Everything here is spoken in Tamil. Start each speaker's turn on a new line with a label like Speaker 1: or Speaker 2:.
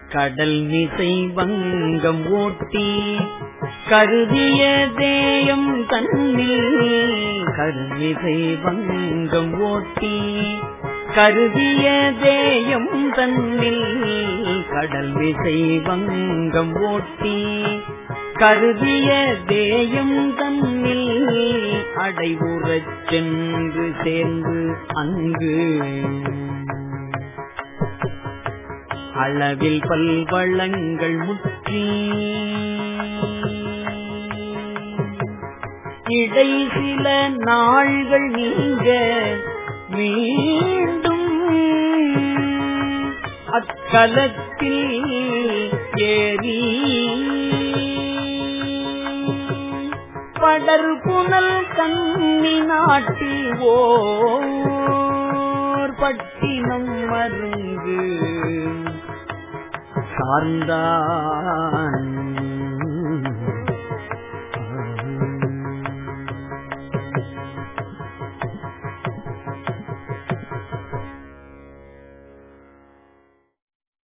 Speaker 1: கடல் மிசை வங்கம் ஓட்டி கருதிய தேயம் தன்னில் கருமிசை வங்கம் ஓட்டி கருதிய தேயம் தன்னில் கடல் விசை வங்கம் ஓட்டி கருதிய தேயம் தன்னில் அடைவுறச் சென்று சேர்ந்து அங்கு அளவில் பல்வளங்கள் முற்றி இடை சில நாள்கள் நீங்க மீண்டும் அக்கலத்தில் ஏறி படர் புனல் கண்ணி நாட்டில் ஓர் பட்டினம் மருங்கு சார்ந்தார்